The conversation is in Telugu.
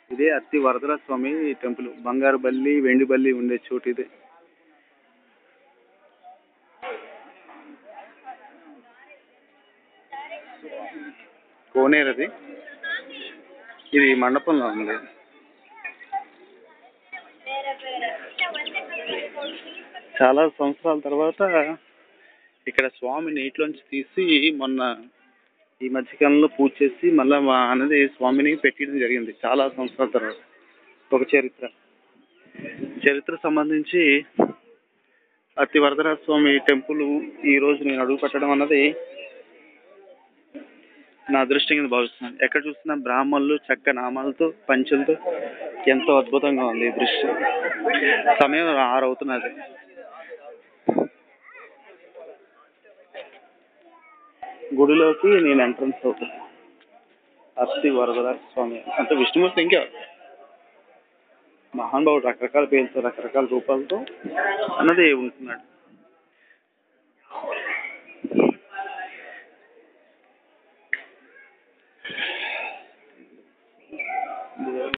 ఇదే అత్తి వరదర స్వామి టెంపుల్ బంగారు బల్లి వెండి బల్లి ఉండే చోటు ఇదే కోనేరు అది ఇది మండపంలో ఉంది చాలా సంవత్సరాల తర్వాత ఇక్కడ స్వామి నీటిలోంచి తీసి మొన్న ఈ మధ్యకాలంలో పూజ చేసి మళ్ళా మా అనేది స్వామిని పెట్టడం జరిగింది చాలా సంవత్సరాల తర్వాత ఒక చరిత్ర చరిత్ర సంబంధించి అతి వరదరాజ స్వామి టెంపుల్ ఈ రోజు నేను అడుగు పెట్టడం అన్నది నా అదృష్టం కింద భావిస్తున్నాను ఎక్కడ చూసినా బ్రాహ్మణులు చక్క నామాలతో పంచులతో ఎంతో అద్భుతంగా ఉంది ఈ దృశ్యం సమయం ఆరు అవుతున్నది గుడిలోకి నేను ఎంట్రన్స్ అవుతున్నా అస్తి వరదరాజ స్వామి అంటే విష్ణుమూర్తి ఇంకా మహానుభావుడు రకరకాల పేర్లతో రకరకాల రూపాలతో అన్నది ఉంటున్నాడు